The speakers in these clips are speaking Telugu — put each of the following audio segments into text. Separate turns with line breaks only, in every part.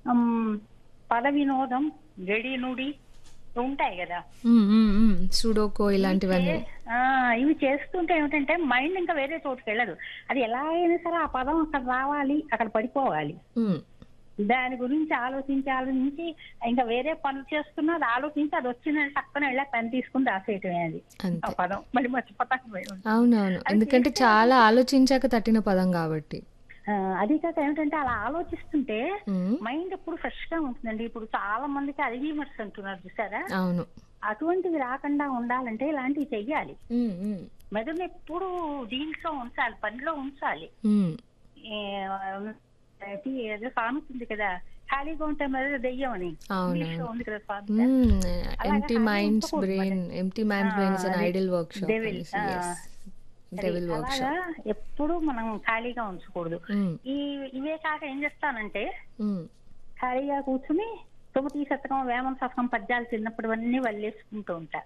ఉమ్, పద వినోదం గడి నుడి ఉంటాయి కదా
మ్మ్, మ్మ్, మ్మ్. సుడోకో ఇలాంటివన్నీ
ఆ, ఇవి చేస్తుంటే ఏమిటంటే మైండ్ ఇంకా వేరే చోటుకి వెళ్ళదు అది ఎలా అయినా సరే ఆ పదం అక్కడ రావాలి అక్కడ పడిపోవాలి
మ్మ్.
దాని గురించి ఆలోచించి ఆలోచించి ఇంకా వేరే పనులు చేస్తున్నా అది ఆలోచించి అది వచ్చిందని పక్కన వెళ్ళా పెన్ తీసుకుని రాసేయటమే అది ఆ
అంతే
పదం మళ్ళీ మర్చిపోతాను భయం.
అవునవును ఎందుకంటే చాలా ఆలోచించాక తట్టిన పదం కాబట్టి
ఆ, అది కాక ఏమిటంటే అలా ఆలోచిస్తుంటే
మ్మ్.
మైండ్ ఎప్పుడు ఫ్రెష్ గా ఉంటుందండి ఇప్పుడు చాలా మందికి అల్జీమర్స్ అంటున్నారు చూసారా
అవును
అటువంటివి రాకుండా ఉండాలంటే ఇలాంటివి చెయ్యాలి
మ్మ్, మ్మ్.
మెదడుని ఎప్పుడు దీంట్లో ఉంచాలి పనిలో ఉంచాలి
మ్మ్.
ఏ, అది ఏదో సామెత ఉంది కదా ఖాళీగా ఉంటే మెదడు దెయ్యం అని
అవును.
ఇంగ్లీష్ లో ఉంది కదా సామెత
మ్మ్.
అలాగా
ఎంటీ
ఖాళీ
మైండ్స్
ఉంచకూడదు
brain empty minds brain is an
అది
ఐడిల్ వర్క్ షాప్
devil, ఆ.
డెవిల్
అది
వర్క్
అలాగా
షాప్
ఎప్పుడు మనం ఖాళీగా ఉంచకూడదు ఈ ఇవే కాక ఏం చేస్తానంటే ఖాళీగా కూర్చుని సుమతి శతకం వేమన శతకం పద్యాలు చిన్నప్పుడు అన్నీ వల్లేసుకుంటూ ఉంటా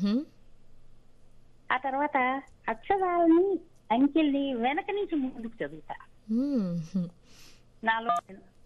ఆ తర్వాత అక్షరాలని అంకెల్ని వెనక నుంచి ముందుకు చదువుతా నాలో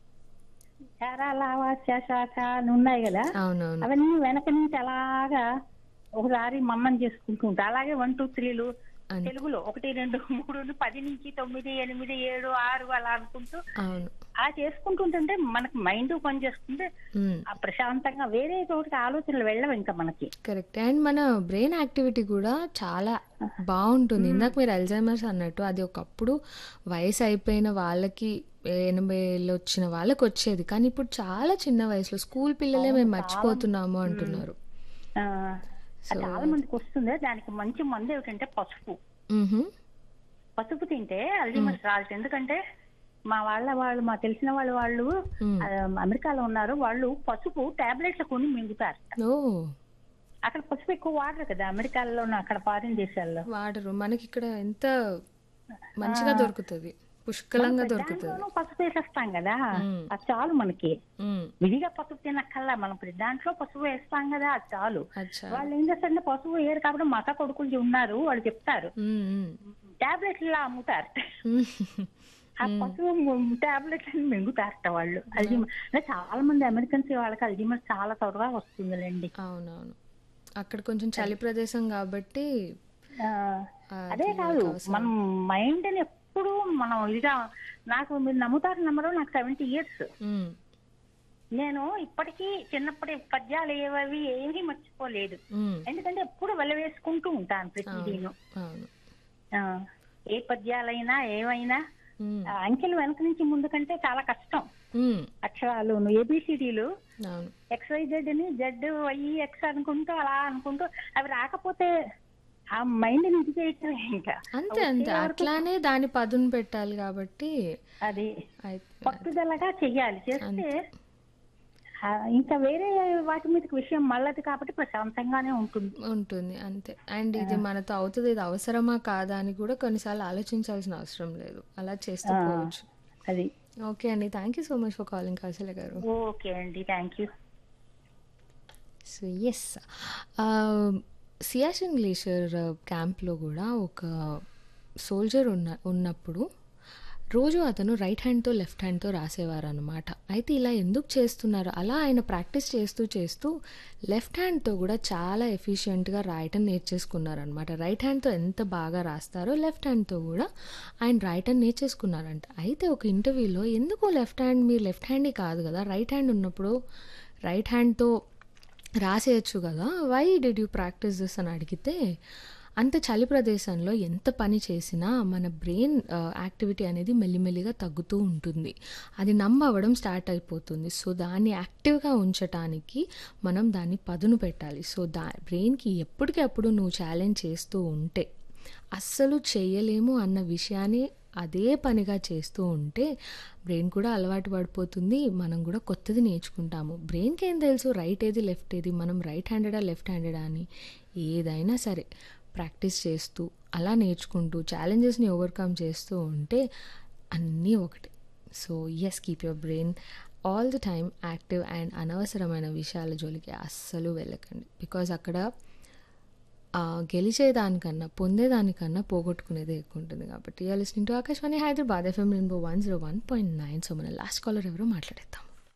చారా లావా శాఖ అని ఉన్నాయి కదా
అవునవును
అవన్నీ వెనక నుంచి అలాగా ఒకసారి మన్నం చేసుకుంటూ ఉంటా అలాగే వన్ టూ త్రీలు
అంతే.
తెలుగులో ఒకటి రెండు మూడు పది నుంచి తొమ్మిది ఎనిమిది ఏడు ఆరు అలా అనుకుంటూ
అవును
ఆ చేసుకుంటుంటే మనకి మైండ్ పని చేస్తుంటే
మ్మ్.
ఆ ప్రశాంతంగా వేరే చోటికి ఆలోచనలు వెళ్ళవు ఇంకా మనకి
కరెక్ట్ అండ్ మన బ్రెయిన్ యాక్టివిటీ కూడా చాలా బాగుంటుంది ఇందాక మీరు అల్జైమర్స్ అన్నట్టు అది ఒకప్పుడు వయసు అయిపోయిన వాళ్ళకి ఎనభై ఏళ్ళు వచ్చిన వాళ్ళకి వచ్చేది కానీ ఇప్పుడు చాలా చిన్న వయసులో స్కూల్ పిల్లలే మేము మర్చిపోతున్నాము అంటున్నారు
ఆ, అది చాలా మందికి వస్తుంది దానికి మంచి మందు ఏమిటంటే పసుపు
మ్హూ.
పసుపు తింటే అల్జీమర్స్ రాదు ఎందుకంటే మా వాళ్ళ వాళ్ళు మా తెలిసిన వాళ్ళ వాళ్ళు
మ్మ్.
ఆ, అమెరికాలో ఉన్నారు వాళ్ళు పసుపు టాబ్లెట్లు కొని మింగుతారు
ఓ
అక్కడ పసుపు ఎక్కువ వాడరు కదా అమెరికాలో అక్కడ ఫారిన్ దేశాల్లో
వాడరు మనకి ఇక్కడ ఎంత మంచిగా దొరుకుతుంది పుష్కలంగా దొరుకుతుంది
దాంట్లోనూ పసుపు వేసేస్తాం కదా
మ్మ్.
అది చాలు మనకి
మ్మ్.
విడిగా పసుపు తినక్కల్లా మనం ప్రతి దాంట్లో పసుపు వేస్తాం కదా అది చాలు
అచ్చా
వాళ్ళు ఏం చేస్తారంటే పసుపు వేయరు కాబట్టి మక్క కొడుకులు ఉన్నారు వాళ్ళు చెప్తారు
మ్మ్, మ్మ్.
టాబ్లెట్లు అమ్ముతారు
మ్మ్.
ఆ పసుపు టాబ్లెట్లు మింగుతారట వాళ్ళు అల్జిమర్ అంటే చాలా మంది అమెరికన్స్ వాళ్ళకి అల్జిమర్ చాలా త్వరగా వస్తుందిలేండి
అవునవును అక్కడ కొంచెం చలి ప్రదేశం కాబట్టి
ఆ,
అది
అదే కాదు
అవసరం.
మనం మైండ్ ని ఎప్పుడు మనం ఇదిగా నాకు మీరు నమ్ముతారు నమ్మరు నాకు సెవెంటీ ఇయర్స్
మ్మ్.
నేను ఇప్పటికీ చిన్నప్పటి పద్యాలు ఏవవి ఏమీ మర్చిపోలేదు
మ్మ్.
ఎందుకంటే ఎప్పుడు వెలవేసుకుంటూ ఉంటాను ప్రతిదీను
అవును
ఆ, ఏ పద్యాలైనా ఏమైనా
మ్మ్.
ఆ, అంకెలు వెనక నుంచి ముందు కంటే చాలా కష్టం
మ్మ్.
అక్షరాలు ఏబిసిడీలు
అవును
ఎక్స్ వై జెడ్ అని జెడ్ వై ఎక్స్ అనుకుంటూ అలా అనుకుంటూ అవి రాకపోతే ఆ మైండ్ నుంచి చేయటం ఇంకా
అంతే అంతే అట్లానే దాని పదును పెట్టాలి కాబట్టి
అది
అయి-
పట్టుదలగా చెయ్యాలి చేస్తే ఆ, ఇంకా వేరే వాటి మీదకి విషయం మళ్ళది కాబట్టి ప్రశాంతంగానే ఉంటుంది
ఉంటుంది అంతే అండ్ ఇది మనతో అవుతుంది ఇది అవసరమా కాదా అని కూడా కొన్నిసార్లు ఆలోచించాల్సిన అవసరం లేదు అలా చేస్తూ పోవచ్చు
అది
ఓకే అండి thank you so much for calling Kaushalya garu
okay అండి thank you
so yes Siachen glacier క్యాంప్లో కూడా ఒక సోల్జర్ ఉన్న ఉన్నప్పుడు రోజు అతను రైట్ హ్యాండ్తో లెఫ్ట్ హ్యాండ్తో రాసేవారు అనమాట అయితే ఇలా ఎందుకు చేస్తున్నారు అలా ఆయన ప్రాక్టీస్ చేస్తూ చేస్తూ లెఫ్ట్ హ్యాండ్తో కూడా చాలా ఎఫిషియెంట్గా రాయటం నేర్చేసుకున్నారనమాట రైట్ హ్యాండ్తో ఎంత బాగా రాస్తారో లెఫ్ట్ హ్యాండ్తో కూడా ఆయన రాయటం నేర్చేసుకున్నారంట అయితే ఒక ఇంటర్వ్యూలో ఎందుకు లెఫ్ట్ హ్యాండ్ మీరు లెఫ్ట్ హ్యాండే కాదు కదా రైట్ హ్యాండ్ ఉన్నప్పుడు రైట్ హ్యాండ్తో రాసేయచ్చు కదా why did you practise this అని అడిగితే అంత చలి ప్రదేశంలో ఎంత పని చేసినా మన బ్రెయిన్ యాక్టివిటీ అనేది మెల్లిమెల్లిగా తగ్గుతూ ఉంటుంది అది నమ్మ అవ్వడం స్టార్ట్ అయిపోతుంది సో దాన్ని యాక్టివ్గా ఉంచటానికి మనం దాన్ని పదును పెట్టాలి సో దా బ్రెయిన్కి ఎప్పటికప్పుడు నువ్వు ఛాలెంజ్ చేస్తూ ఉంటే అస్సలు చేయలేము అన్న విషయాన్ని అదే పనిగా చేస్తూ ఉంటే బ్రెయిన్ కూడా అలవాటు పడిపోతుంది మనం కూడా కొత్తది నేర్చుకుంటాము బ్రెయిన్కి ఏం తెలుసు రైట్ ఏది లెఫ్ట్ ఏది మనం రైట్ హ్యాండెడా లెఫ్ట్ హ్యాండెడా అని ఏదైనా సరే ప్రాక్టీస్ చేస్తూ అలా నేర్చుకుంటూ ఛాలెంజెస్ని ఓవర్కమ్ చేస్తూ ఉంటే అన్నీ ఒకటే so yes keep your brain all the time active and అనవసరమైన విషయాల జోలికి అస్సలు వెళ్ళకండి బికాజ్ అక్కడ ఆ, గెలిచేదానికన్నా పొందేదానికన్నా పోగొట్టుకునేదే ఎక్కువ ఉంటుంది కాబట్టి listening to Akashvani Hyderabad FM rainbow one zero one point nine so మన లాస్ట్ కాలర్ ఎవరో మాట్లాడేద్దాం